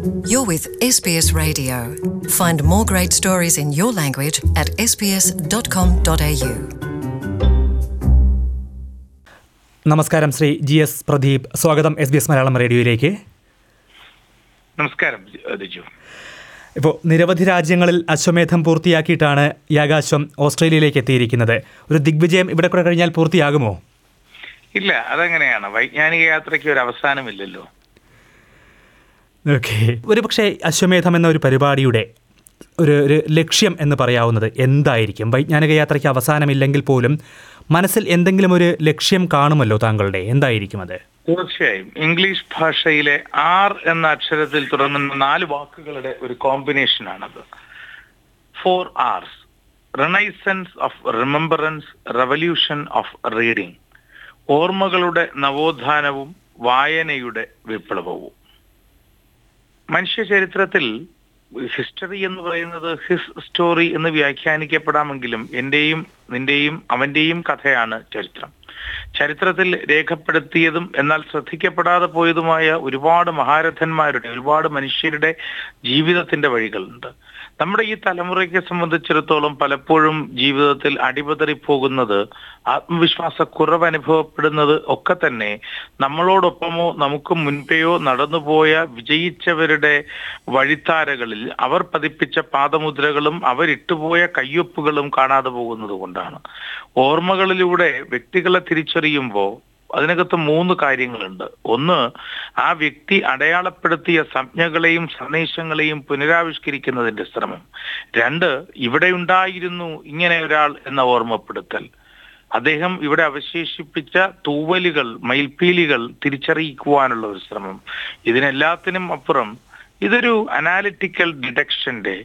You're with SBS Radio. Find more great stories in your language at sbs.com.au. നമസ്കാരം Shri G S Pradeep സ്വാഗതം S B S Malayalam റേഡിയോയിലേക്ക് നമസ്കാരം ദിജു ഇപ്പോൾ നിരവധി രാജ്യങ്ങളിൽ അശ്വമേധം പൂർത്തിയാക്കിയിട്ടാണ് യാഗാശ്വം ഓസ്ട്രേലിയയിലേക്ക് എത്തിയിരിക്കുന്നത് ഒരു ദിഗ്വിജയം ഇവിടെ കൂടെ കഴിഞ്ഞാൽ പൂർത്തിയാകുമോ ഇല്ല അതെങ്ങനെയാണ് വൈജ്ഞാനിക യാത്രയ്ക്ക് ഒരു അവസാനമില്ലല്ലോ ഓക്കെ ഒരു പക്ഷേ അശ്വമേധം എന്ന ഒരു പരിപാടിയുടെ ഒരു ഒരു ലക്ഷ്യം എന്ന് പറയാവുന്നത് എന്തായിരിക്കും വൈജ്ഞാനിക യാത്രയ്ക്ക് അവസാനമില്ലെങ്കിൽ പോലും മനസ്സിൽ എന്തെങ്കിലും ഒരു ലക്ഷ്യം കാണുമല്ലോ താങ്കളുടെ എന്തായിരിക്കും അത് തീർച്ചയായും ഇംഗ്ലീഷ് ഭാഷയിലെ ആർ എന്ന അക്ഷരത്തിൽ തുടങ്ങുന്ന നാല് വാക്കുകളുടെ ഒരു കോമ്പിനേഷനാണത് four R's renaissance of remembrance revolution of reading ഓർമ്മകളുടെ നവോത്ഥാനവും വായനയുടെ വിപ്ലവവും മനുഷ്യ ചരിത്രത്തിൽ ഹിസ്റ്ററി എന്ന് പറയുന്നത് ഹിസ് സ്റ്റോറി എന്ന് വ്യാഖ്യാനിക്കപ്പെടാമെങ്കിലും എന്റെയും നിന്റെയും അവന്റെയും കഥയാണ് ചരിത്രം ചരിത്രത്തിൽ രേഖപ്പെടുത്തിയതും എന്നാൽ ശ്രദ്ധിക്കപ്പെടാതെ പോയതുമായ ഒരുപാട് മഹാരഥന്മാരുടെ ഒരുപാട് മനുഷ്യരുടെ ജീവിതത്തിന്റെ വഴികളുണ്ട് നമ്മുടെ ഈ തലമുറയ്ക്ക് സംബന്ധിച്ചിടത്തോളം പലപ്പോഴും ജീവിതത്തിൽ അടിപതറി പോകുന്നത് ആത്മവിശ്വാസ കുറവ് അനുഭവപ്പെടുന്നത് ഒക്കെ തന്നെ നമ്മളോടൊപ്പമോ നമുക്ക് മുൻപെയോ നടന്നുപോയ വിജയിച്ചവരുടെ വഴിത്താരകളിൽ അവർ പതിപ്പിച്ച പാദമുദ്രകളും അവരിട്ടുപോയ കയ്യൊപ്പുകളും കാണാതെ പോകുന്നത് കൊണ്ടാണ് ഓർമ്മകളിലൂടെ വ്യക്തികളെ തിരിച്ചറിയുമ്പോൾ അതിനകത്ത് മൂന്ന് കാര്യങ്ങളുണ്ട് ഒന്ന് ആ വ്യക്തി അടയാളപ്പെടുത്തിയ സംജ്ഞകളെയും സന്ദേശങ്ങളെയും പുനരാവിഷ്കരിക്കുന്നതിന്റെ ശ്രമം രണ്ട് ഇവിടെ ഉണ്ടായിരുന്നു ഇങ്ങനെ ഒരാൾ എന്ന ഓർമ്മപ്പെടുത്തൽ അദ്ദേഹം ഇവിടെ അവശേഷിപ്പിച്ച തൂവലുകൾ മയിൽപ്പീലികൾ തിരിച്ചറിയിക്കുവാനുള്ള ഒരു ശ്രമം ഇതിനെല്ലാത്തിനും അപ്പുറം ഇതൊരു അനാലിറ്റിക്കൽ ഡിഡക്ഷന്റെ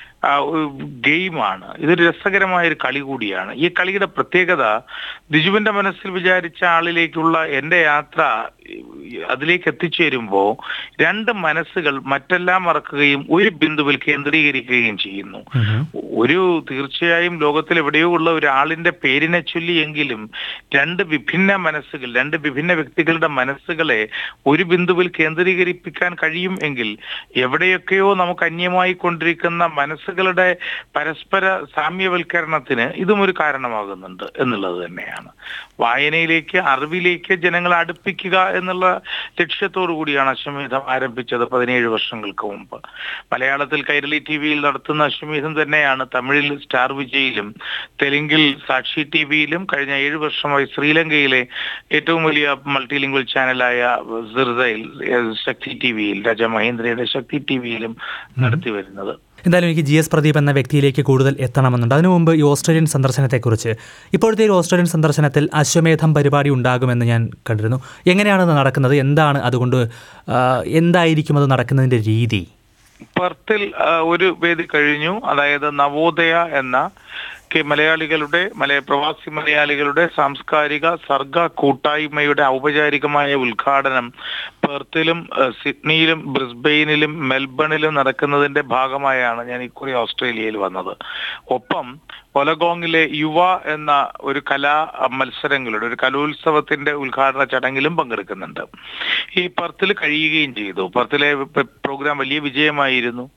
ഗെയിമാണ് ഇതൊരു രസകരമായ ഒരു കളി കൂടിയാണ് ഈ കളിയുടെ പ്രത്യേകത ദിജുവിന്റെ മനസ്സിൽ വിചാരിച്ച ആളിലേക്കുള്ള എന്റെ യാത്ര അതിലേക്ക് എത്തിച്ചേരുമ്പോൾ രണ്ട് മനസ്സുകൾ മറ്റെല്ലാം മറക്കുകയും ഒരു ബിന്ദുവിൽ കേന്ദ്രീകരിക്കുകയും ചെയ്യുന്നു ഒരു തീർച്ചയായും ലോകത്തിൽ എവിടെയോ ഉള്ള ഒരാളിന്റെ പേരിനെ ചൊല്ലിയെങ്കിലും രണ്ട് വിഭിന്ന മനസ്സുകൾ രണ്ട് വിഭിന്ന വ്യക്തികളുടെ മനസ്സുകളെ ഒരു ബിന്ദുവിൽ കേന്ദ്രീകരിപ്പിക്കാൻ കഴിയും എങ്കിൽ എവിടെയൊക്കെയോ നമുക്ക് അന്യമായി കൊണ്ടിരിക്കുന്ന മനസ്സുകളുടെ പരസ്പര സാമ്യവൽക്കരണത്തിന് ഇതും ഒരു കാരണമാകുന്നുണ്ട് എന്നുള്ളത് തന്നെയാണ് വായനയിലേക്ക് അറിവിലേക്ക് ജനങ്ങളെ അടുപ്പിക്കുക എന്നുള്ള ലക്ഷ്യത്തോടു കൂടിയാണ് അശ്വമേധം ആരംഭിച്ചത് പതിനേഴ് വർഷങ്ങൾക്ക് മുമ്പ് മലയാളത്തിൽ കൈരളി ടി വിയിൽ നടത്തുന്ന അശ്വമേധം തന്നെയാണ് തമിഴിൽ സ്റ്റാർ വിജയിലും തെലുങ്കിൽ സാക്ഷി ടി വിയിലും കഴിഞ്ഞ ഏഴ് വർഷമായി ശ്രീലങ്കയിലെ ഏറ്റവും വലിയ മൾട്ടിലിംഗ്വൽ ചാനലായ സിർദയിൽ ശക്തി ടി വിയിൽ രാജ മഹേന്ദ്രയുടെ ശക്തി ടി വിയിലും നടത്തി വരുന്നത് എന്തായാലും എനിക്ക് ജി എസ് പ്രദീപ് എന്ന വ്യക്തിയിലേക്ക് കൂടുതൽ എത്തണമെന്നുണ്ട് അതിനു മുമ്പ് ഈ ഓസ്ട്രേലിയൻ സന്ദർശനത്തെക്കുറിച്ച് ഇപ്പോഴത്തെ ഒരു ഓസ്ട്രേലിയൻ സന്ദർശനത്തിൽ അശ്വമേധം പരിപാടി ഉണ്ടാകുമെന്ന് ഞാൻ കണ്ടിരുന്നു എങ്ങനെയാണ് അത് നടക്കുന്നത് എന്താണ് അതുകൊണ്ട് ആ, എന്തായിരിക്കും അത് നടക്കുന്നതിൻ്റെ രീതി പെർത്തിൽ ആ, ഒരു വേദി കഴിഞ്ഞു അതായത് നവോദയ എന്ന കെ മലയാളികളുടെ മലയ പ്രവാസി മലയാളികളുടെ സാംസ്കാരിക സർഗ കൂട്ടായ്മയുടെ ഔപചാരികമായ ഉദ്ഘാടനം പെർത്തിലും ആ, സിഡ്നിയിലും ബ്രിസ്ബെയിനിലും മെൽബണിലും നടക്കുന്നതിന്റെ ഭാഗമായാണ് ഞാൻ ഇക്കുറി ഓസ്ട്രേലിയയിൽ വന്നത് ഒപ്പം ഒലഗോങ്ങിലെ യുവ എന്ന ഒരു കലാ മത്സരങ്ങളുടെ ഒരു കലോത്സവത്തിന്റെ ഉദ്ഘാടന ചടങ്ങിലും പങ്കെടുക്കുന്നുണ്ട് ഈ പെർത്തിൽ കഴിയുകയും ചെയ്തു പെർത്തിലെ പ്രോഗ്രാം വലിയ വിജയമായിരുന്നു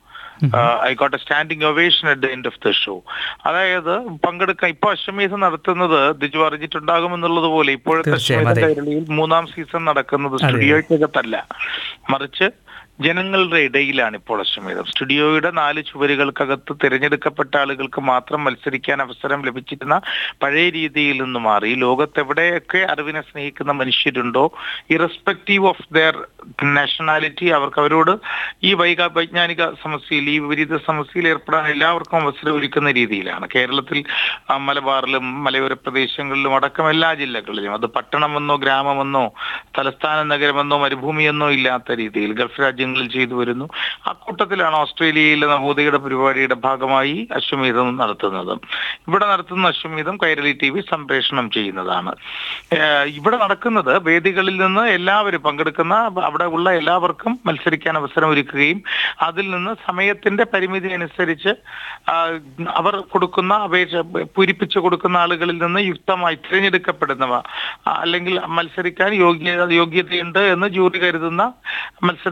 I got a standing ovation at the end of the show അതായത് പങ്കെടുക്കാൻ ഇപ്പൊ അശ്വമേധം നടത്തുന്നത് ദിജു അറിഞ്ഞിട്ടുണ്ടാകുമെന്നുള്ളത് പോലെ ഇപ്പോഴത്തെ തീർച്ചയായും, അശ്വമേധ അതെ. കേരളയിൽ മൂന്നാം സീസൺ നടക്കുന്നത് സ്റ്റുഡിയോയ്ക്കകത്തല്ല മറിച്ച് ജനങ്ങളുടെ ഇടയിലാണ് ഇപ്പോൾ അശ്വമേധം സ്റ്റുഡിയോയുടെ നാല് ചുവരുകൾക്കകത്ത് തിരഞ്ഞെടുക്കപ്പെട്ട ആളുകൾക്ക് മാത്രം മത്സരിക്കാൻ അവസരം ലഭിച്ചിരുന്ന പഴയ രീതിയിൽ നിന്ന് മാറി ലോകത്തെവിടെയൊക്കെ അറിവിനെ സ്നേഹിക്കുന്ന മനുഷ്യരുണ്ടോ ഇറസ്പെക്റ്റീവ് ഓഫ് ദെയർ നാഷണാലിറ്റി അവർക്ക് അവരോട് ഈ വൈക വൈജ്ഞാനിക സമസ്യയിൽ ഈ വിപരീത സമസ്യയിൽ ഏർപ്പെടാൻ എല്ലാവർക്കും അവസരം ഒരുക്കുന്ന രീതിയിലാണ് കേരളത്തിൽ ആ, മലബാറിലും മലയോര പ്രദേശങ്ങളിലും അടക്കം എല്ലാ ജില്ലകളിലും അത് പട്ടണമെന്നോ ഗ്രാമമെന്നോ തലസ്ഥാന നഗരമെന്നോ മരുഭൂമിയെന്നോ ഇല്ലാത്ത രീതിയിൽ ഗൾഫ് രാജ്യങ്ങളിൽ ചെയ്തു വരുന്നു അക്കൂട്ടത്തിലാണ് ഓസ്ട്രേലിയയിലെ നവോദയയുടെ പരിപാടിയുടെ ഭാഗമായി അശ്വമേധം നടത്തുന്നത് ഇവിടെ നടത്തുന്ന അശ്വമേധം കൈരളി ടി വി സംപ്രേഷണം ചെയ്യുന്നതാണ് ഏഹ് ഇവിടെ നടക്കുന്നത് വേദികളിൽ നിന്ന് എല്ലാവരും പങ്കെടുക്കുന്ന അവിടെ ഉള്ള എല്ലാവർക്കും മത്സരിക്കാൻ അവസരം ഒരുക്കുകയും അതിൽ നിന്ന് സമയത്തിന്റെ പരിമിതി അനുസരിച്ച് ആ, അവർ കൊടുക്കുന്ന അപേക്ഷ പൂരിപ്പിച്ചു കൊടുക്കുന്ന ആളുകളിൽ നിന്ന് യുക്തമായി തിരഞ്ഞെടുക്കപ്പെടുന്നവ ആ, അല്ലെങ്കിൽ മത്സരിക്കാൻ യോഗ്യ യോഗ്യതയുണ്ട് എന്ന് ജൂറി കരുതുന്ന മത്സരാർത്ഥികളെ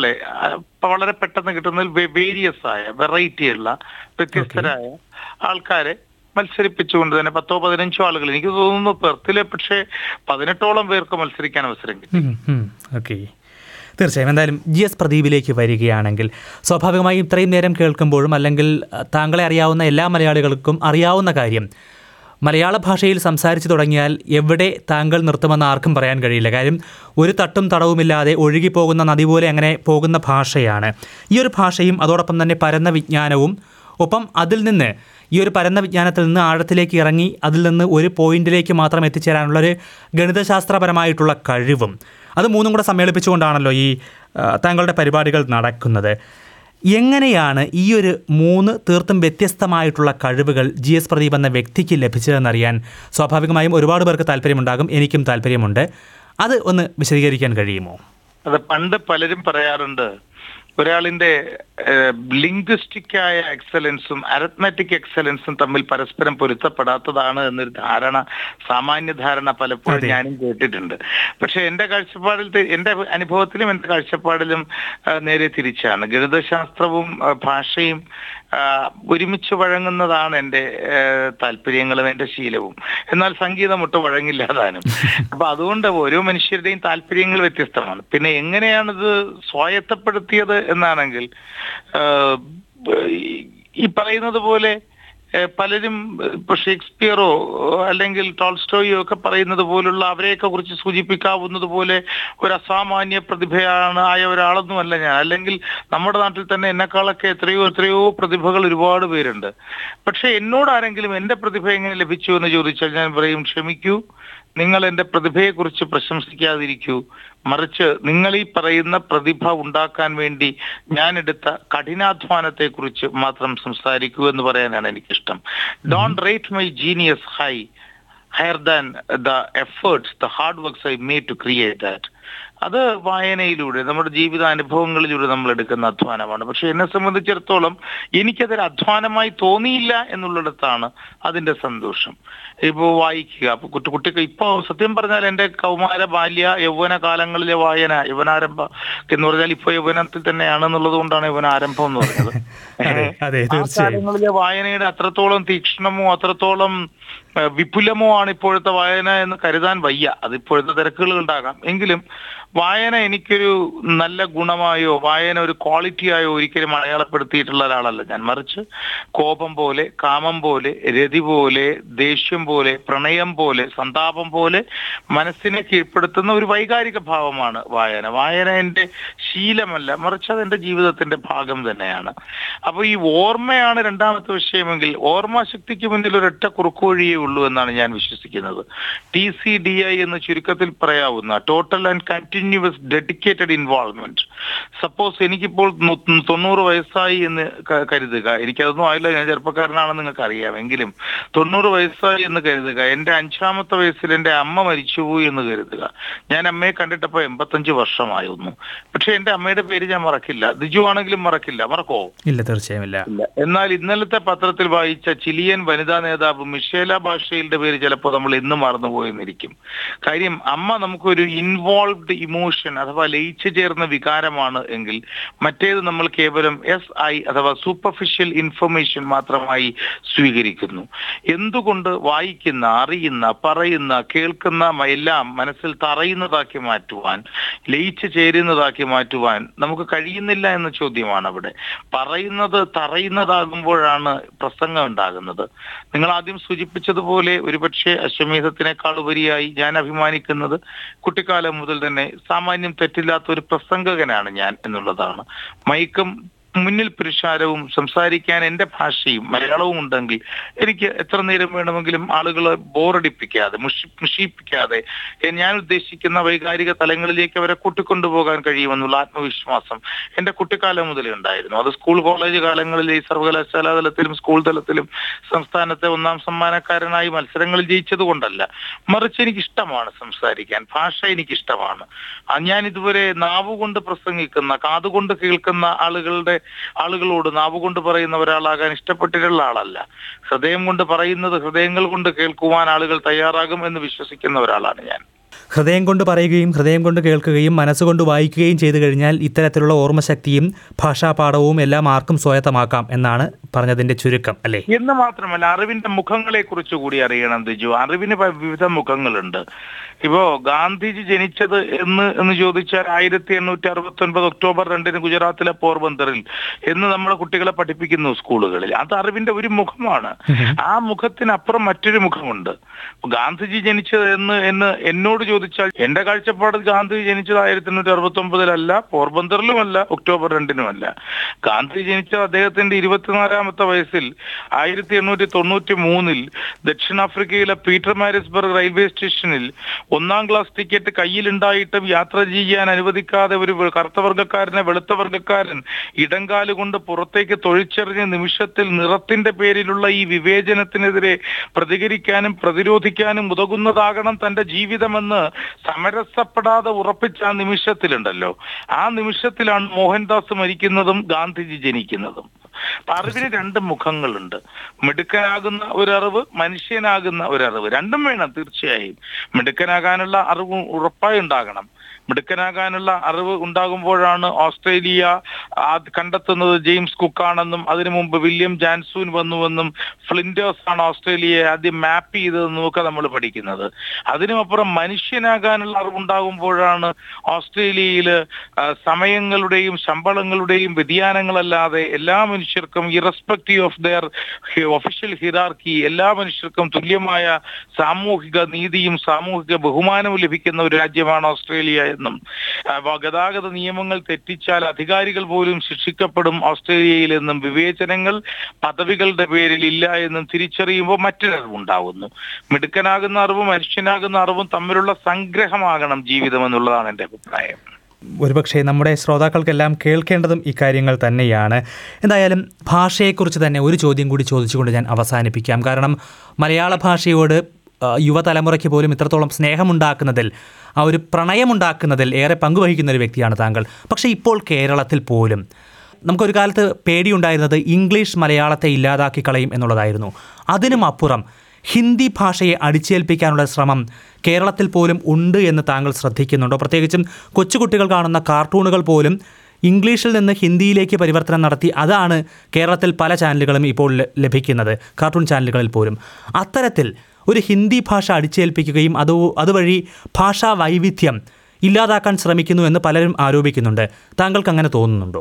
ജനങ്ങളെ ആ, വളരെ പെട്ടെന്ന് കിട്ടുന്ന വേരിയസ് ആയ വെറൈറ്റി ഉള്ള വ്യത്യസ്തരായ ആൾക്കാരെ മത്സരിപ്പിച്ചുകൊണ്ട് തന്നെ പത്തോ പതിനഞ്ചോ ആളുകൾ എനിക്ക് തോന്നുന്നു പെർത്തിലെ പക്ഷേ പതിനെട്ടോളം പേർക്ക് മത്സരിക്കാൻ അവസരം കിട്ടി ഓക്കെ തീർച്ചയായും എന്തായാലും ജി എസ് പ്രദീപിലേക്ക് വരികയാണെങ്കിൽ സ്വാഭാവികമായും ഇത്രയും നേരം കേൾക്കുമ്പോഴും അല്ലെങ്കിൽ അഹ്, താങ്കളെ അറിയാവുന്ന എല്ലാ മലയാളികൾക്കും അറിയാവുന്ന കാര്യം മലയാള ഭാഷയിൽ സംസാരിച്ചു തുടങ്ങിയാൽ എവിടെ താങ്കൾ നിർത്തുമെന്ന് ആർക്കും പറയാൻ കഴിയില്ല കാര്യം ഒരു തട്ടും തടവുമില്ലാതെ ഒഴുകിപ്പോകുന്ന നദി പോലെ അങ്ങനെ പോകുന്ന ഭാഷയാണ് ഈ ഒരു ഭാഷയും അതോടൊപ്പം തന്നെ പരന്ന വിജ്ഞാനവും ഒപ്പം അതിൽ നിന്ന് ഈ ഒരു പരന്ന വിജ്ഞാനത്തിൽ നിന്ന് ആഴത്തിലേക്ക് ഇറങ്ങി അതിൽ നിന്ന് ഒരു പോയിന്റിലേക്ക് മാത്രം എത്തിച്ചേരാനുള്ളൊരു ഗണിതശാസ്ത്രപരമായിട്ടുള്ള കഴിവും അത് മൂന്നും കൂടെ സമ്മേളിപ്പിച്ചുകൊണ്ടാണല്ലോ ഈ ആ, താങ്കളുടെ പരിപാടികൾ നടക്കുന്നത് എങ്ങനെയാണ് ഈ ഒരു മൂന്ന് തീർത്തും വ്യത്യസ്തമായിട്ടുള്ള കഴിവുകൾ ജി എസ് പ്രദീപ് എന്ന വ്യക്തിക്ക് ലഭിച്ചതെന്നറിയാൻ സ്വാഭാവികമായും ഒരുപാട് പേർക്ക് താല്പര്യമുണ്ടാകും എനിക്കും താല്പര്യമുണ്ട് അത് ഒന്ന് വിശദീകരിക്കാൻ കഴിയുമോ അത് പണ്ട് പലരും പറയാറുണ്ട് ഒരാളിന്റെ ലിംഗ്വിസ്റ്റിക് ആയ എക്സലൻസും അരത്മാറ്റിക് എക്സലൻസും തമ്മിൽ പരസ്പരം പൊരുത്തപ്പെടാത്തതാണ് എന്നൊരു ധാരണ സാമാന്യ ധാരണ പലപ്പോഴും അതെ. ഞാനും കേട്ടിട്ടുണ്ട് പക്ഷെ എന്റെ കാഴ്ചപ്പാടിൽ തെ- എന്റെ അനുഭവത്തിലും എന്റെ കാഴ്ചപ്പാടിലും ആ, നേരെ തിരിച്ചാണ് ഗണിതശാസ്ത്രവും ആ, ഭാഷയും ആ, ഒരുമിച്ച് വഴങ്ങുന്നതാണ് എന്റെ ആ, താല്പര്യങ്ങളും എന്റെ ശീലവും എന്നാൽ സംഗീതം ഒട്ട് വഴങ്ങില്ലാതാനും അപ്പൊ അതുകൊണ്ട് ഓരോ മനുഷ്യരുടെയും താല്പര്യങ്ങൾ വ്യത്യസ്തമാണ് പിന്നെ എങ്ങനെയാണിത് സ്വായത്തപ്പെടുത്തിയത് എന്നാണെങ്കിൽ ആ, ഈ- ഈ പറയുന്നത് പോലെ ഏഹ് പലരും ഇപ്പൊ ഷേക്സ്പിയറോ അല്ലെങ്കിൽ ടോൾസ്റ്റോയോ ഒക്കെ പറയുന്നത് പോലുള്ള അവരെയൊക്കെ കുറിച്ച് സൂചിപ്പിക്കാവുന്നത് പോലെ ഒരു അസാമാന്യ പ്രതിഭയാണ് ആയ ഒരാളൊന്നുമല്ല ഞാൻ അല്ലെങ്കിൽ നമ്മുടെ നാട്ടിൽ തന്നെ എന്നെക്കാളൊക്കെ എത്രയോ എത്രയോ പ്രതിഭകൾ ഒരുപാട് പേരുണ്ട് പക്ഷെ എന്നോട് ആരെങ്കിലും എന്റെ പ്രതിഭ എങ്ങനെ ലഭിച്ചു എന്ന് ചോദിച്ചാൽ ഞാൻ പറയും ക്ഷമിക്കൂ നിങ്ങൾ എന്റെ പ്രതിഭയെക്കുറിച്ച് പ്രശംസിക്കാതിരിക്കൂ മറിച്ച് നിങ്ങൾ ഈ പറയുന്ന പ്രതിഭ ഉണ്ടാക്കാൻ വേണ്ടി ഞാൻ എടുത്ത കഠിനാധ്വാനത്തെ കുറിച്ച് മാത്രം സംസാരിക്കൂ എന്ന് പറയാനാണ് എനിക്കിഷ്ടം don't rate my genius high higher than the efforts the hard works I made to create that അത് വായനയിലൂടെ നമ്മുടെ ജീവിതാനുഭവങ്ങളിലൂടെ നമ്മൾ എടുക്കുന്ന അധ്വാനമാണ് പക്ഷെ എന്നെ സംബന്ധിച്ചിടത്തോളം എനിക്കതൊരു അധ്വാനമായി തോന്നിയില്ല എന്നുള്ളിടത്താണ് അതിന്റെ സന്തോഷം ഇപ്പോ വായിക്കുക അപ്പൊ കുട്ടി കുട്ടിക്ക് ഇപ്പോ സത്യം പറഞ്ഞാൽ എന്റെ കൗമാര ബാല്യ യൗവന കാലങ്ങളിലെ വായന യൗവനാരംഭ എന്ന് പറഞ്ഞാൽ ഇപ്പൊ യൗവനത്തിൽ തന്നെയാണെന്നുള്ളത് കൊണ്ടാണ് യൗവനാരംഭം എന്ന് പറഞ്ഞത് അതെ, അതെ, ആ തീർച്ചയായും. കാലങ്ങളിലെ വായനയുടെ അത്രത്തോളം തീക്ഷ്ണമോ അത്രത്തോളം ആ, വിപുലമോ ആണ് ഇപ്പോഴത്തെ വായന എന്ന് കരുതാൻ വയ്യ അത് ഇപ്പോഴത്തെ തിരക്കുകൾ ഉണ്ടാകാം എങ്കിലും വായന എനിക്കൊരു നല്ല ഗുണമായോ വായന ഒരു ക്വാളിറ്റിയായോ ഒരിക്കലും അടയാളപ്പെടുത്തിയിട്ടുള്ള ഒരാളല്ല ഞാൻ മറിച്ച് കോപം പോലെ കാമം പോലെ രതി പോലെ ദേഷ്യം പോലെ പ്രണയം പോലെ സന്താപം പോലെ മനസ്സിനെ കീഴ്പ്പെടുത്തുന്ന ഒരു വൈകാരിക ഭാവമാണ് വായന വായന എന്റെ ശീലമല്ല മറിച്ച് അത് എന്റെ ജീവിതത്തിന്റെ ഭാഗം തന്നെയാണ് അപ്പൊ ഈ ഓർമ്മയാണ് രണ്ടാമത്തെ വിഷയമെങ്കിൽ ഓർമ്മശക്തിക്ക് മുന്നിൽ ഒരൊറ്റ കുറുക്കുവഴിയേ ഉള്ളൂ എന്നാണ് ഞാൻ വിശ്വസിക്കുന്നത് ടി സി ഡി ഐ എന്ന് ചുരുക്കത്തിൽ പറയാവുന്ന total and continuous dedicated involvement suppose എനിക്കിപ്പോൾ നു- തൊണ്ണൂറ് വയസ്സായി എന്ന് ക- കരുതുക എനിക്കതൊന്നും ആയില്ല ഞാൻ ചെറുപ്പക്കാരനാണെന്ന് നിങ്ങൾക്ക് അറിയാം എങ്കിലും തൊണ്ണൂറ് വയസ്സായി എന്ന് കരുതുക എന്റെ അഞ്ചാമത്തെ വയസ്സിൽ എന്റെ അമ്മ മരിച്ചുപോയി എന്ന് കരുതുക ഞാൻ അമ്മയെ കണ്ടിട്ടപ്പോ എൺപത്തഞ്ച് വർഷമായിരുന്നു പക്ഷെ എന്റെ അമ്മയുടെ പേര് ഞാൻ മറക്കില്ല ദിജു ആണെങ്കിലും മറക്കില്ല മറക്കോ ഇല്ല തീർച്ചയായും ഇല്ല ഇല്ല എന്നാൽ ഇന്നലത്തെ പത്രത്തിൽ വായിച്ച ചിലിയൻ വനിതാ നേതാവ് മിഷേല ഭാഷയുടെ പേര് ചിലപ്പോൾ നമ്മൾ ഇന്ന് മറന്നുപോയെന്നിരിക്കും കാര്യം അമ്മ നമുക്കൊരു ഇൻവോൾവ്ഡ് ഇമോഷൻ അഥവാ ലയിച്ചു ചേർന്ന വികാരമാണ് എങ്കിൽ മറ്റേത് നമ്മൾ കേവലം എസ് ഐ അഥവാ സൂപ്പർഫിഷ്യൽ ഇൻഫർമേഷൻ മാത്രമായി സ്വീകരിക്കുന്നു എന്തുകൊണ്ട് വായിക്കുന്ന അറിയുന്ന പറയുന്ന കേൾക്കുന്ന മ- എല്ലാം മനസ്സിൽ തറയുന്നതാക്കി മാറ്റുവാൻ ലയിച്ചു ചേരുന്നതാക്കി മാറ്റുവാൻ നമുക്ക് കഴിയുന്നില്ല എന്ന ചോദ്യമാണ് അവിടെ പറയുന്നത് തറയുന്നതാകുമ്പോഴാണ് പ്രസംഗം ഉണ്ടാകുന്നത് നിങ്ങൾ ആദ്യം സൂചിപ്പിച്ചതുപോലെ ഒരുപക്ഷെ അശ്വമേധത്തിനേക്കാൾ ഉപരിയായി ഞാൻ അഭിമാനിക്കുന്നത് കുട്ടിക്കാലം മുതൽ തന്നെ സാമാന്യം തെറ്റില്ലാത്ത ഒരു പ്രസംഗകനാണ് ഞാൻ എന്നുള്ളതാണ് മൈക്കും മുന്നിൽ പുരുഷാരവും സംസാരിക്കാൻ എന്റെ ഭാഷയും മലയാളവും ഉണ്ടെങ്കിൽ എനിക്ക് എത്ര നേരം വേണമെങ്കിലും ആളുകളെ ബോറടിപ്പിക്കാതെ മുഷി മുഷിപ്പിക്കാതെ എ- ഞാൻ ഉദ്ദേശിക്കുന്ന വൈകാരിക തലങ്ങളിലേക്ക് അവരെ കൂട്ടിക്കൊണ്ടുപോകാൻ കഴിയുമെന്നുള്ള ആത്മവിശ്വാസം എന്റെ കുട്ടിക്കാലം മുതലേ ഉണ്ടായിരുന്നു അത് സ്കൂൾ കോളേജ് കാലങ്ങളിൽ ഈ സർവകലാശാലാ തലത്തിലും സ്കൂൾ തലത്തിലും സംസ്ഥാനത്തെ ഒന്നാം സമ്മാനക്കാരനായി മത്സരങ്ങളിൽ ജയിച്ചത് കൊണ്ടല്ല മറിച്ച് എനിക്ക് ഇഷ്ടമാണ് സംസാരിക്കാൻ ഭാഷ എനിക്ക് ഇഷ്ടമാണ് ആ ഞാൻ ഇതുവരെ നാവുകൊണ്ട് പ്രസംഗിക്കുന്ന കാതുകൊണ്ട് കേൾക്കുന്ന ആളുകളുടെ ആളുകളോട് നാവുകൊണ്ട് പറയുന്ന ഒരാളാകാൻ ഇഷ്ടപ്പെട്ടിട്ടുള്ള ആളല്ല ഹൃദയം കൊണ്ട് പറയുന്നത് ഹൃദയങ്ങൾ കൊണ്ട് കേൾക്കുവാൻ ആളുകൾ തയ്യാറാകും എന്ന് വിശ്വസിക്കുന്ന ഒരാളാണ് ഞാൻ ഹൃദയം കൊണ്ട് പറയുകയും ഹൃദയം കൊണ്ട് കേൾക്കുകയും മനസ്സുകൊണ്ട് വായിക്കുകയും ചെയ്തു കഴിഞ്ഞാൽ ഇത്തരത്തിലുള്ള ഓർമ്മശക്തിയും ഭാഷാപാഠവും എല്ലാം ആർക്കും സ്വായത്തമാക്കാം എന്നാണ് പറഞ്ഞതിന്റെ ചുരുക്കം അല്ലേ എന്ന് മാത്രമല്ല അറിവിന്റെ മുഖങ്ങളെ കുറിച്ച് കൂടി അറിയണം ദിജു അറിവിന് പ- വിവിധ മുഖങ്ങളുണ്ട് ഇപ്പോ ഗാന്ധിജി ജനിച്ചത് എന്ന് എന്ന് ചോദിച്ചാൽ ആയിരത്തി എണ്ണൂറ്റി അറുപത്തി ഒൻപത് ഒക്ടോബർ രണ്ടിന് ഗുജറാത്തിലെ പോർബന്തറിൽ എന്ന് നമ്മളെ കുട്ടികളെ പഠിപ്പിക്കുന്നു സ്കൂളുകളിൽ അത് അറിവിന്റെ ഒരു മുഖമാണ് ആ മുഖത്തിനപ്പുറം മറ്റൊരു മുഖമുണ്ട് ഗാന്ധിജി ജനിച്ചത് എന്ന് എന്ന് എന്നോട് ചോദിച്ചാൽ എന്റെ കാഴ്ചപ്പാടിൽ ഗാന്ധിജി ജനിച്ചത് ആയിരത്തി എണ്ണൂറ്റി അറുപത്തി ഒമ്പതിലല്ല പോർബന്തറിലുമല്ല ഒക്ടോബർ രണ്ടിനുമല്ല ഗാന്ധി ജനിച്ചത് അദ്ദേഹത്തിന്റെ ഇരുപത്തിനാലാമത്തെ വയസ്സിൽ ആയിരത്തി എണ്ണൂറ്റി തൊണ്ണൂറ്റി മൂന്നിൽ ദക്ഷിണാഫ്രിക്കയിലെ പീറ്റർ മാരിസ്ബർഗ് റെയിൽവേ സ്റ്റേഷനിൽ ഒന്നാം ക്ലാസ് ടിക്കറ്റ് കയ്യിലുണ്ടായിട്ടും യാത്ര ചെയ്യാൻ അനുവദിക്കാതെ ഒരു വെ- കറുത്ത വർഗ്ഗക്കാരനെ വെളുത്ത വർഗ്ഗക്കാരൻ ഇടങ്കാല് കൊണ്ട് പുറത്തേക്ക് തൊഴിച്ചെറിഞ്ഞ നിമിഷത്തിൽ നിറത്തിന്റെ പേരിലുള്ള ഈ വിവേചനത്തിനെതിരെ പ്രതികരിക്കാനും പ്രതിരോധിക്കാനും ഉതകുന്നതാകണം തന്റെ ജീവിതമെന്ന് സമരസപ്പെടാതെ ഉറപ്പിച്ച ആ നിമിഷത്തിലുണ്ടല്ലോ ആ നിമിഷത്തിലാണ് മോഹൻദാസ് മരിക്കുന്നതും ഗാന്ധിജി ജനിക്കുന്നതും അപ്പൊ അറിവിന് രണ്ട് മുഖങ്ങളുണ്ട് മിടുക്കനാകുന്ന ഒരറിവ് മനുഷ്യനാകുന്ന ഒരറിവ് രണ്ടും വേണം തീർച്ചയായും മിടുക്കനാകാനുള്ള അറിവ് ഉറപ്പായി ഉണ്ടാകണം മിടുക്കനാകാനുള്ള അറിവ് ഉണ്ടാകുമ്പോഴാണ് ഓസ്ട്രേലിയ ആ കണ്ടെത്തുന്നത് ജെയിംസ് കുക്കാണെന്നും അതിനു മുമ്പ് വില്യം ജാൻസൂൻ വന്നുവെന്നും ഫ്ലിൻഡേഴ്സ് ആണ് ഓസ്ട്രേലിയയെ ആദ്യം മാപ്പ് ചെയ്തതെന്നും ഒക്കെ നമ്മൾ പഠിക്കുന്നത് അതിനുമപ്പുറം മനുഷ്യനാകാനുള്ള അറിവുണ്ടാകുമ്പോഴാണ് ഓസ്ട്രേലിയയില് ആ, സമയങ്ങളുടെയും ശമ്പളങ്ങളുടെയും വ്യതിയാനങ്ങളല്ലാതെ എല്ലാ മനുഷ്യർക്കും irrespective of their official hierarchy എല്ലാ മനുഷ്യർക്കും തുല്യമായ സാമൂഹിക നീതിയും സാമൂഹിക ബഹുമാനവും ലഭിക്കുന്ന ഒരു രാജ്യമാണ് ഓസ്ട്രേലിയ എന്നും ആ, വ- ഗതാഗത നിയമങ്ങൾ തെറ്റിച്ചാൽ അധികാരികൾ പോലും ശിക്ഷിക്കപ്പെടും ഓസ്ട്രേലിയയിൽ എന്നും വിവേചനങ്ങൾ പദവികളുടെ പേരിൽ ഇല്ല എന്നും തിരിച്ചറിയുമ്പോൾ മറ്റൊരറിവുണ്ടാവുന്നു മിടുക്കനാകുന്ന അറിവും മനുഷ്യനാകുന്ന അറിവും തമ്മിലുള്ള സംഗ്രഹമാകണം ജീവിതം എന്നുള്ളതാണ് എൻ്റെ അഭിപ്രായം ഒരുപക്ഷെ നമ്മുടെ ശ്രോതാക്കൾക്കെല്ലാം കേൾക്കേണ്ടതും ഇക്കാര്യങ്ങൾ തന്നെയാണ് എന്തായാലും ഭാഷയെക്കുറിച്ച് തന്നെ ഒരു ചോദ്യം കൂടി ചോദിച്ചുകൊണ്ട് ഞാൻ അവസാനിപ്പിക്കാം കാരണം മലയാള ഭാഷയോട് ആ, യുവതലമുറയ്ക്ക് പോലും ഇത്രത്തോളം സ്നേഹമുണ്ടാക്കുന്നതിൽ ആ ഒരു പ്രണയമുണ്ടാക്കുന്നതിൽ ഏറെ പങ്കുവഹിക്കുന്ന ഒരു വ്യക്തിയാണ് താങ്കൾ പക്ഷേ ഇപ്പോൾ കേരളത്തിൽ പോലും നമുക്കൊരു കാലത്ത് പേടിയുണ്ടായിരുന്നത് ഇംഗ്ലീഷ് മലയാളത്തെ ഇല്ലാതാക്കി കളയും എന്നുള്ളതായിരുന്നു അതിനും അപ്പുറം ഹിന്ദി ഭാഷയെ അടിച്ചേൽപ്പിക്കാനുള്ള ശ്രമം കേരളത്തിൽ പോലും ഉണ്ട് എന്ന് താങ്കൾ ശ്രദ്ധിക്കുന്നുണ്ടോ പ്രത്യേകിച്ചും കൊച്ചുകുട്ടികൾ കാണുന്ന കാർട്ടൂണുകൾ പോലും ഇംഗ്ലീഷിൽ നിന്ന് ഹിന്ദിയിലേക്ക് പരിവർത്തനം നടത്തി അതാണ് കേരളത്തിൽ പല ചാനലുകളും ഇപ്പോൾ ല- ലഭിക്കുന്നത് കാർട്ടൂൺ ചാനലുകളിൽ പോലും അത്തരത്തിൽ ഒരു ഹിന്ദി ഭാഷ അടിച്ചേൽപ്പിക്കുകയും അത് അതുവഴി ഭാഷാ വൈവിധ്യം ഇല്ലാതാക്കാൻ ശ്രമിക്കുന്നു എന്ന് പലരും ആരോപിക്കുന്നുണ്ട് താങ്കൾക്ക് അങ്ങനെ തോന്നുന്നുണ്ടോ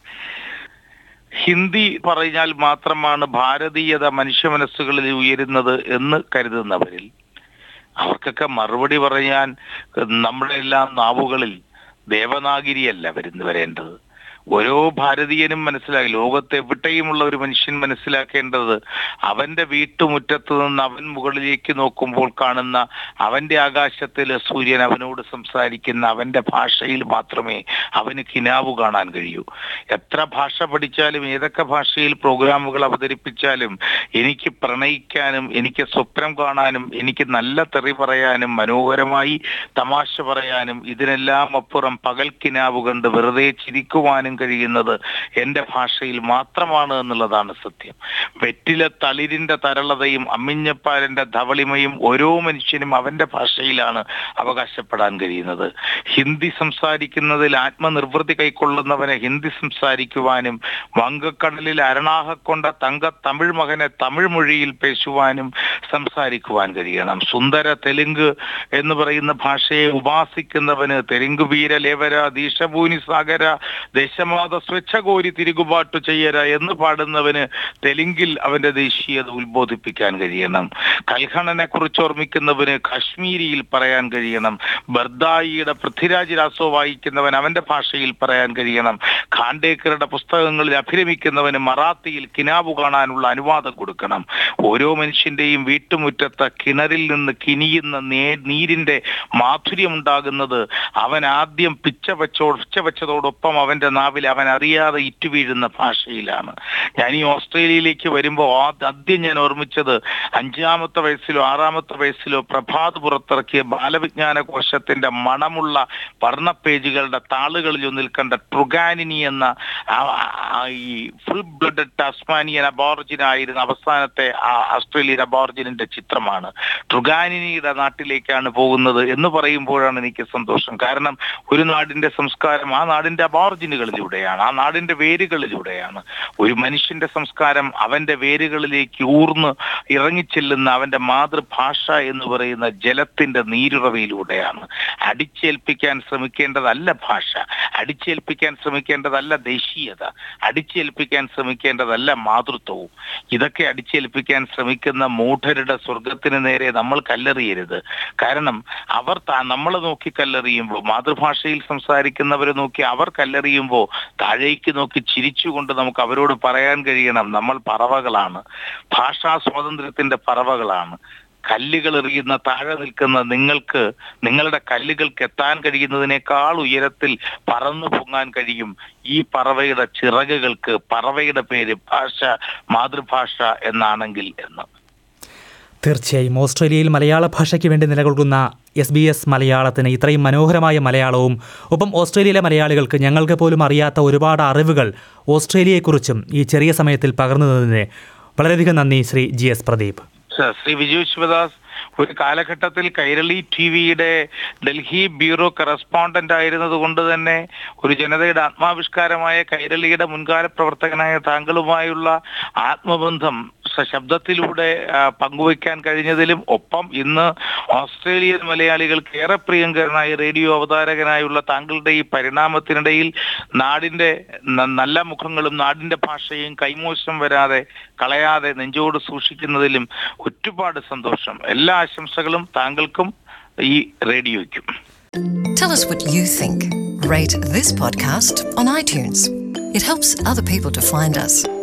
ഹിന്ദി പറഞ്ഞാൽ മാത്രമാണ് ഭാരതീയത മനുഷ്യ മനസ്സുകളിൽ ഉയരുന്നത് എന്ന് കരുതുന്നവരിൽ അവർക്കൊക്കെ മറുപടി പറയാൻ നമ്മുടെ എല്ലാം നാവുകളിൽ ദേവനാഗിരിയല്ല വരുന്നു വരേണ്ടത് ഓരോ ഭാരതീയനും മനസ്സിലാക്കി ലോകത്ത് എവിടെയുമുള്ള ഒരു മനുഷ്യൻ മനസ്സിലാക്കേണ്ടത് അവന്റെ വീട്ടുമുറ്റത്ത് നിന്ന് അവൻ മുകളിലേക്ക് നോക്കുമ്പോൾ കാണുന്ന അവന്റെ ആകാശത്തിലെ സൂര്യൻ അവനോട് സംസാരിക്കുന്ന അവന്റെ ഭാഷയിൽ മാത്രമേ അവന് കിനാവ് കാണാൻ കഴിയൂ എത്ര ഭാഷ പഠിച്ചാലും ഏതൊക്കെ ഭാഷയിൽ പ്രോഗ്രാമുകൾ അവതരിപ്പിച്ചാലും എനിക്ക് പ്രണയിക്കാനും എനിക്ക് സ്വപ്നം കാണാനും എനിക്ക് നല്ല തെറി പറയാനും മനോഹരമായി തമാശ പറയാനും ഇതിനെല്ലാം അപ്പുറം പകൽ കിനാവ് കണ്ട് വെറുതെ ചിരിക്കുവാനും കഴിയുന്നത് എന്റെ ഭാഷയിൽ മാത്രമാണ് എന്നുള്ളതാണ് സത്യം വെറ്റിലെ തളിരിന്റെ തരളതയും അമ്മിഞ്ഞപ്പാലിന്റെ ധവളിമയും ഓരോ മനുഷ്യനും അവന്റെ ഭാഷയിലാണ് അവകാശപ്പെടാൻ കഴിയുന്നത് ഹിന്ദി സംസാരിക്കുന്നതിൽ ആത്മനിർവൃത്തി കൈക്കൊള്ളുന്നവനെ ഹിന്ദി സംസാരിക്കുവാനും വങ്കക്കടലിൽ അരണാഹക്കൊണ്ട തങ്ക തമിഴ് മകനെ തമിഴ് മൊഴിയിൽ പേശുവാനും സംസാരിക്കുവാൻ കഴിയണം സുന്ദര തെലുങ്ക് എന്ന് പറയുന്ന ഭാഷയെ ഉപാസിക്കുന്നവന് തെലുങ്ക് വീര ലേവര ദീശഭൂനി സാഗര ദേശമാത സ്വച്ഛകോരി തിരുകുപാട്ടു ചെയ്യര എന്ന് പാടുന്നവന് തെലുങ്കിൽ അവന്റെ ദേശീയത ഉത്ബോധിപ്പിക്കാൻ കഴിയണം കൽഹണനെ കുറിച്ച് ഓർമ്മിക്കുന്നവന് കാശ്മീരിയിൽ പറയാൻ കഴിയണം ബർദായിയുടെ പൃഥ്വിരാജ് രാസോ വായിക്കുന്നവൻ അവന്റെ ഭാഷയിൽ പറയാൻ കഴിയണം ഖാണ്ടേക്കറുടെ പുസ്തകങ്ങളിൽ അഭിരമിക്കുന്നവന് മറാത്തിയിൽ കിനാബു കാണാനുള്ള അനുവാദം കൊടുക്കണം ഓരോ മനുഷ്യന്റെയും വീട്ടുമുറ്റത്ത് കിണറിൽ നിന്ന് കിനിയുന്ന നേ നീരിന്റെ മാധുര്യം ഉണ്ടാകുന്നത് അവൻ ആദ്യം പിച്ച വെച്ചോ പിച്ച വെച്ചതോടൊപ്പം അവന്റെ നാവിൽ നാവിൽ അവൻ അറിയാതെ ഇറ്റുവീഴുന്ന ഭാഷയിലാണ് ഞാൻ ഈ ഓസ്ട്രേലിയയിലേക്ക് വരുമ്പോൾ ആദ്യം ഞാൻ ഓർമ്മിച്ചത് അഞ്ചാമത്തെ വയസ്സിലോ ആറാമത്തെ വയസ്സിലോ പ്രഭാത് പുറത്തിറക്കിയ ബാലവിജ്ഞാന കോശത്തിന്റെ മണമുള്ള വർണ്ണ പേജുകളുടെ താളുകളിൽ ഒന്നിൽ കണ്ട ട്രുഗാനിനി എന്ന ആ- ആ ഈ ഫുൾ ബ്ലഡഡ് ടാസ്മാനിയൻ അബോർജിൻ ആയിരുന്ന അവസാനത്തെ ആ ഓസ്ട്രേലിയൻ അബോർജിനിന്റെ ചിത്രമാണ് ട്രുഗാനിനിയുടെ നാട്ടിലേക്കാണ് പോകുന്നത് എന്ന് പറയുമ്പോഴാണ് എനിക്ക് സന്തോഷം കാരണം ഒരു നാടിന്റെ സംസ്കാരം ആ നാടിന്റെ അബോർജിനുകളിലൂടെയാണ് ആ നാടിന്റെ വേരുകളിലൂടെയാണ് ഒരു മനുഷ്യന്റെ സംസ്കാരം അവന്റെ വേരുകളിലേക്ക് ഊർന്ന് ഇറങ്ങിച്ചെല്ലുന്ന അവന്റെ മാതൃഭാഷ എന്ന് പറയുന്ന ജലത്തിന്റെ നീരുറവയിലൂടെയാണ് അടിച്ചേൽപ്പിക്കാൻ ശ്രമിക്കേണ്ടതല്ല ഭാഷ അടിച്ചേൽപ്പിക്കാൻ ശ്രമിക്കേണ്ടതല്ല ദേശീയത അടിച്ചേൽപ്പിക്കാൻ ശ്രമിക്കേണ്ടതല്ല മാതൃത്വവും ഇതൊക്കെ അടിച്ചേൽപ്പിക്കാൻ ശ്രമിക്കുന്ന മൂഢരുടെ സ്വർഗത്തിന് നേരെ നമ്മൾ കല്ലെറിയരുത് കാരണം അവർ താ- നമ്മളെ നോക്കി കല്ലെറിയുമ്പോൾ മാതൃഭാഷയിൽ സംസാരിക്കുന്നവരെ നോക്കി അവർ കല്ലെറിയുമ്പോൾ താഴേക്ക് നോക്കി ചിരിച്ചുകൊണ്ട് നമുക്ക് അവരോട് പറയാൻ കഴിയണം നമ്മൾ പറവകളാണ് ഭാഷാ സ്വാതന്ത്ര്യത്തിന്റെ പറവകളാണ് കല്ലുകൾ എറിയുന്ന താഴെ നിൽക്കുന്ന നിങ്ങൾക്ക് നിങ്ങളുടെ കല്ലുകൾക്ക് എത്താൻ കഴിയുന്നതിനേക്കാൾ ഉയരത്തിൽ പറന്നു പൊങ്ങാൻ കഴിയും ഈ പറവയുടെ ചിറകുകൾക്ക് പറവയുടെ പേര് ഭാഷ മാതൃഭാഷ എന്നാണെങ്കിൽ എന്ന് തീർച്ചയായും ഓസ്ട്രേലിയയിൽ മലയാള ഭാഷയ്ക്ക് വേണ്ടി നിലകൊള്ളുന്ന എസ് ബി എസ് മലയാളത്തിന് ഇത്രയും മനോഹരമായ മലയാളവും ഒപ്പം ഓസ്ട്രേലിയയിലെ മലയാളികൾക്ക് ഞങ്ങൾക്ക് പോലും അറിയാത്ത ഒരുപാട് അറിവുകൾ ഓസ്ട്രേലിയയെക്കുറിച്ചും ഈ ചെറിയ സമയത്തിൽ പകർന്നതിന് വളരെയധികം നന്ദി Shri G S Pradeep sir, Shri Viju Sivadas ഒരു കാലഘട്ടത്തിൽ കൈരളി ടി വിയുടെ ഡൽഹി ബ്യൂറോ കറസ്പോണ്ടന്റ് ആയിരുന്നത് കൊണ്ട് തന്നെ ഒരു ജനതയുടെ ആത്മാവിഷ്കാരമായ കൈരളിയുടെ മുൻകാല പ്രവർത്തകനായ താങ്കളുമായുള്ള ആത്മബന്ധം ശബ്ദത്തിലൂടെ ആ, പങ്കുവയ്ക്കാൻ കഴിഞ്ഞതിലും ഒപ്പം ഇന്ന് ഓസ്ട്രേലിയൻ മലയാളികൾക്ക് ഏറെ പ്രിയങ്കരനായ റേഡിയോ അവതാരകനായുള്ള താങ്കളുടെ ഈ പരിണാമത്തിനിടയിൽ നാടിന്റെ ന- നല്ല മുഖങ്ങളും നാടിന്റെ ഭാഷയും കൈമോശം വരാതെ കളയാതെ നെഞ്ചോട് സൂക്ഷിക്കുന്നതിലും ഒരുപാട് സന്തോഷം എല്ലാ ആശംസകളും താങ്കൾക്കും ഈ റേഡിയോയ്ക്കും Tell us what you think. Rate this podcast on iTunes. It helps other people to find us.